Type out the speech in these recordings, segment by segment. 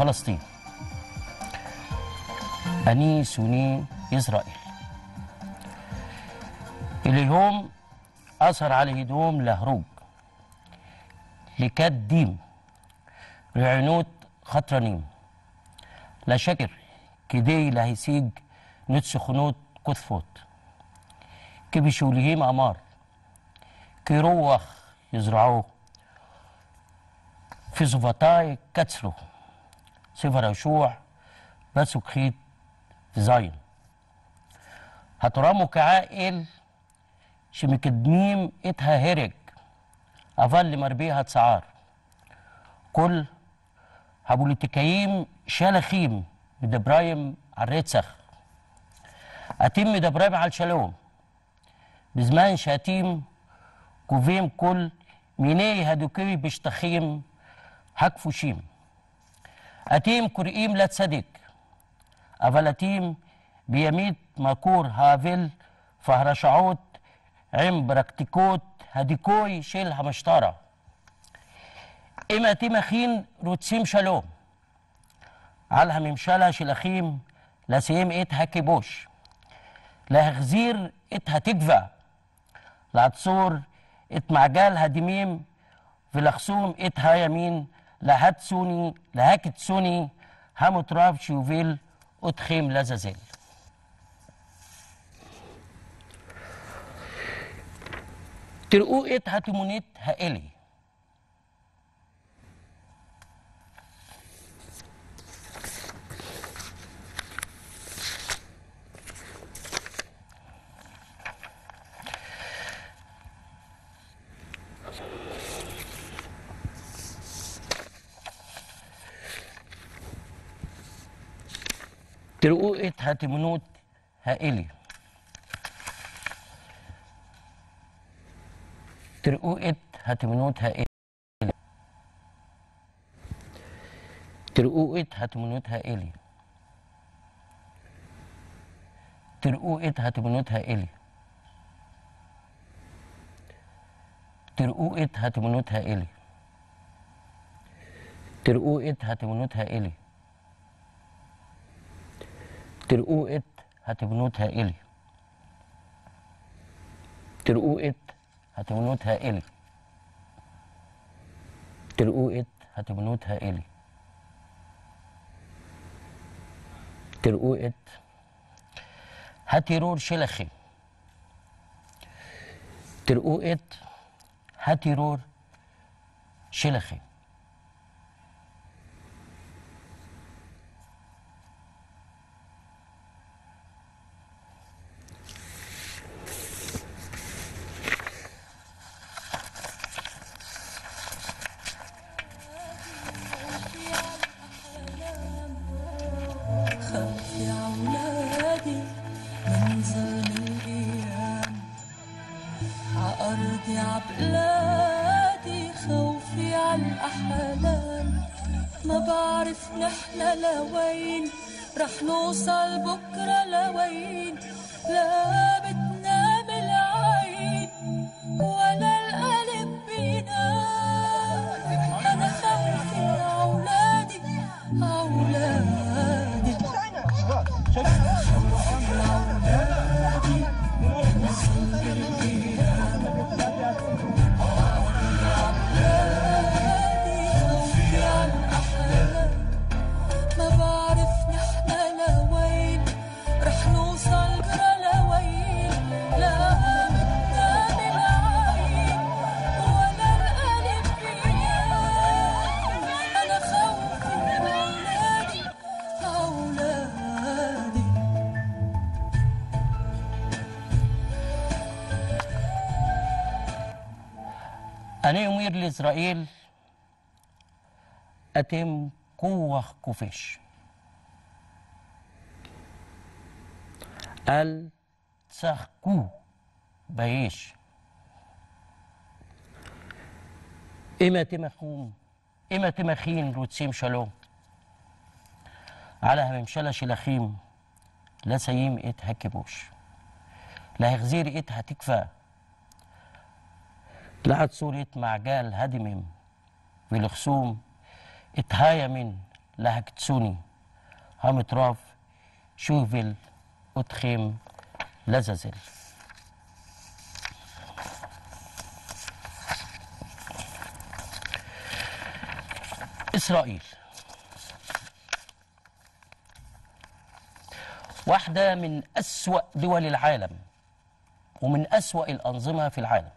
فلسطين أني سوني إسرائيل اليوم أثر على هدوم لهروج لكاد ديم رعنوت خطرانيم لا شكر كدي لهيسيج نت سخنوت كثفوت كي بيشوليهم أمار كي روخ يزرعوه في زفتاي كتسلو سفر يشوع بس خيط في زاين هترامو كعائل شمكدميم اتها هرج أفل مربيها تسعار كل هبوليتيكايم شالخيم بدبرايم عالريتسخ أتم دبرايم على الشالوم بزمان شاتيم كوفيم كل ميني هدوكي بشتخيم هكفوشيم أتيم كرئيم لا تصدق أفلاتيم بيميت ماكور هافيل فهرشعوت عم براكتيكوت هديكوي شيل همشتارة إما تيمخين روتسيم شالوم علها ممشالة شلخيم لسيم إت هكيبوش لهغزير إت هتكفى لعتصور إت معجال هديميم في لخصوم إت هايمين لهاتسوني لهاكتسوني همتراب شيوفيل أتخيم لزازيل ترقو إت هاتمونيت هائلي ترقوقة هاتمنوت هائلي ترقوقة هاتمنوت هائلي ترقوقة هاتمنوت هائلي ترقوقة هاتمنوت هائلي ترقوقة هاتمنوت هائلي ترقوقة هاتمنوت هائلي ترقوقة هتبنوت هائلي ترقوقة هتبنوت هائلي ترقوقة هتبنوت هائلي ترقوقة هتيرور شلخي ترقوقة هتيرور شلخي خاف يا ولادي من ظلم الأيام عأرضي عبلادي خوفي عالأحلام ما بعرف نحنا لوين رح نوصل بكرة لوين لا بتنام العين ولا القلب بينام أنا خوفي عولادي عولادي خوفي عن أحلام ما بعرف نحنا لوين رح نوصل بكرة لوين لا بتنام العين ولا القلب بينام أنا خوفي أولادي أولادي أنا يمير لإسرائيل أتم قوة كوفيش ال تسخكو بايش إما تمخوم إما تمخين روتسيم شالوم على هممشلة شلخيم لا سيم إت هكبوش لا هغزير إت هتكفى لعد صورة معجال هدمم في الخصوم اتهايا من להקצוני, המטרף, שובל, אתכם, לעזאזל. إسرائيل واحدة من أسوأ دول العالم ومن أسوأ الأنظمة في العالم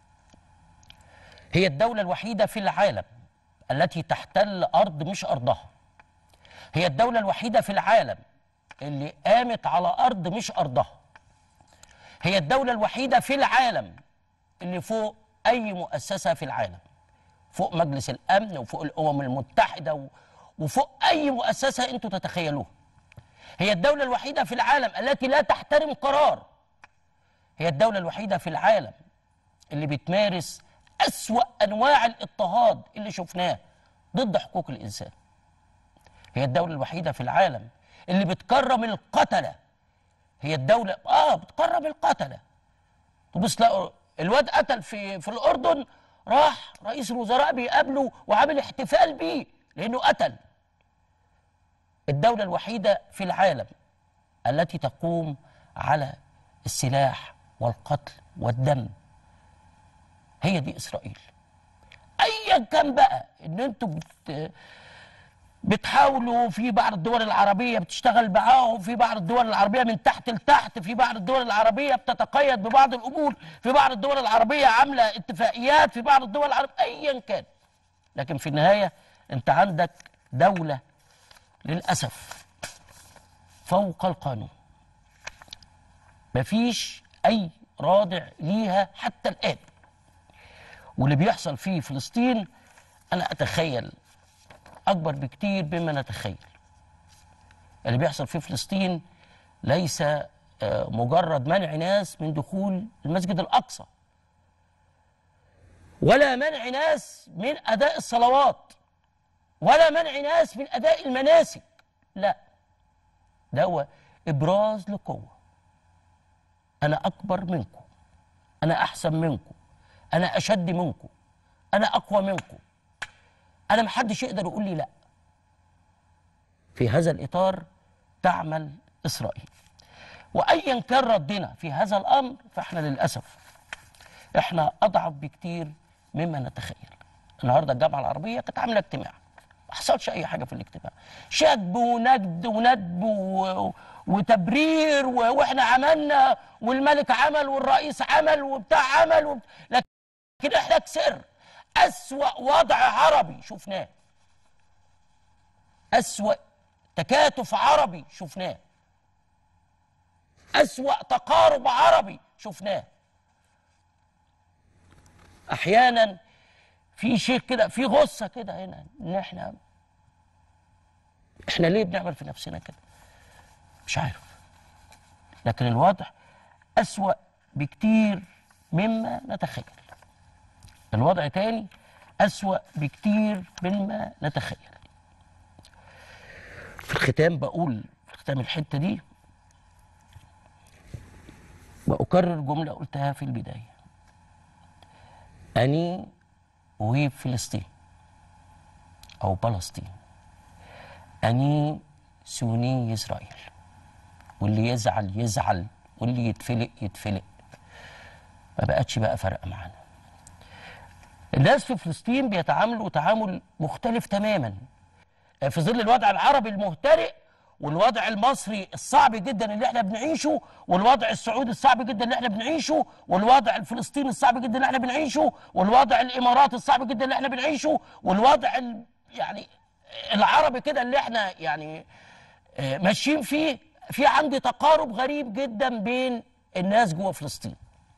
هي الدولة الوحيدة في العالم التي تحتل أرض مش أرضها هي الدولة الوحيدة في العالم اللي قامت على أرض مش أرضها هي الدولة الوحيدة في العالم اللي فوق أي مؤسسة في العالم فوق مجلس الأمن وفوق الأمم المتحدة و- وفوق أي مؤسسة أنتوا تتخيلوها هي الدولة الوحيدة في العالم التي لا تحترم قرار هي الدولة الوحيدة في العالم اللي بتمارس أسوأ أنواع الاضطهاد اللي شفناه ضد حقوق الإنسان هي الدولة الوحيدة في العالم اللي بتكرم القتلة هي الدولة آه بتكرم القتلة تبص تلاقوا الواد قتل في في الأردن راح رئيس الوزراء بيقابله وعامل احتفال بيه لأنه قتل الدولة الوحيدة في العالم التي تقوم على السلاح والقتل والدم هي دي إسرائيل أيا كان بقى إن أنتوا بت بتحاولوا في بعض الدول العربية بتشتغل معاهم في بعض الدول العربية من تحت لتحت في بعض الدول العربية بتتقيد ببعض الأمور في بعض الدول العربية عاملة اتفاقيات في بعض الدول العربية أيا كان لكن في النهاية أنت عندك دولة للأسف فوق القانون مفيش أي رادع ليها حتى الآن واللي بيحصل في فلسطين أنا أتخيل أكبر بكتير مما نتخيل اللي بيحصل في فلسطين ليس آه، مجرد منع ناس من دخول المسجد الأقصى ولا منع ناس من أداء الصلوات ولا منع ناس من أداء المناسك لا ده هو إبراز لقوة أنا أكبر منكم أنا أحسن منكم أنا أشد منكم أنا أقوى منكم أنا محدش يقدر يقول لي لا في هذا الإطار تعمل إسرائيل وأيا كان ردنا في هذا الأمر فإحنا للأسف إحنا أضعف بكتير مما نتخيل النهاردة الجامعة العربية كانت عاملة اجتماع ما حصلش أي حاجة في الاجتماع شد وند وندب و... وتبرير و... وإحنا عملنا والملك عمل والرئيس عمل وبتاع عمل وب... لكن إحنا كسر أسوأ وضع عربي شفناه أسوأ تكاتف عربي شفناه أسوأ تقارب عربي شفناه أحيانا في شيء كده في غصة كده هنا إن إحنا إحنا ليه بنعمل في نفسنا كده مش عارف لكن الوضع أسوأ بكتير مما نتخيل الوضع تاني أسوأ بكتير مما نتخيل في الختام بقول في ختام الحتة دي وأكرر جملة قلتها في البداية أني أهيب فلسطين أو فلسطين أني سوني إسرائيل واللي يزعل يزعل واللي يتفلق يتفلق ما بقتش بقى فرق معانا الناس في فلسطين بيتعاملوا تعامل مختلف تماما في ظل الوضع العربي المهترئ والوضع المصري الصعب جدا اللي احنا بنعيشه والوضع السعودي الصعب جدا اللي احنا بنعيشه والوضع الفلسطيني الصعب جدا اللي احنا بنعيشه والوضع الاماراتي الصعب جدا اللي احنا بنعيشه والوضع ال- يعني العربي كده اللي احنا يعني آه، ماشيين فيه في عندي تقارب غريب جدا بين الناس جوه فلسطين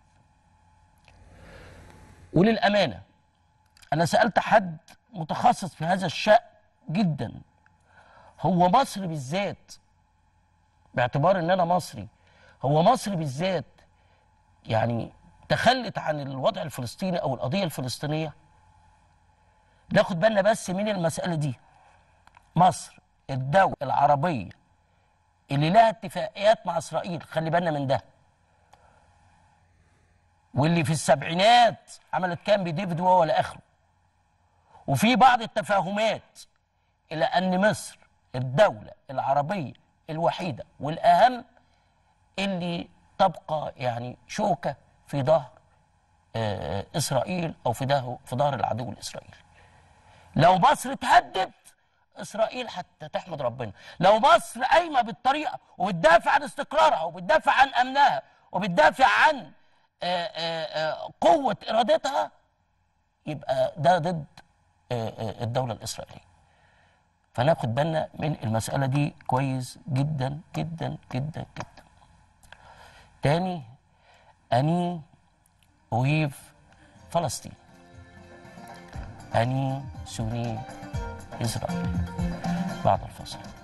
وللامانه انا سالت حد متخصص في هذا الشأن جدا هو مصر بالذات باعتبار ان انا مصري هو مصر بالذات يعني تخلت عن الوضع الفلسطيني او القضيه الفلسطينيه ناخد بالنا بس من المساله دي مصر الدوله العربيه اللي لها اتفاقيات مع اسرائيل خلي بالنا من ده واللي في السبعينات عملت كامب ديفيد وهو لاخره وفي بعض التفاهمات إلى أن مصر الدولة العربية الوحيدة والأهم اللي تبقى يعني شوكة في ظهر آه، إسرائيل أو في ظهر في ظهر العدو الإسرائيلي لو مصر اتهدد اسرائيل حتى تحمد ربنا لو مصر قايمه بالطريقه وبتدافع عن استقرارها وبتدافع عن امنها وبتدافع عن آه، آه، آه، قوه ارادتها يبقى ده ضد آه، آه، الدوله الاسرائيليه فناخد بالنا من المساله دي كويس جدا جدا جدا جدا تاني اني اهيف فلسطين أني سوري إسرائيل بعد الفصل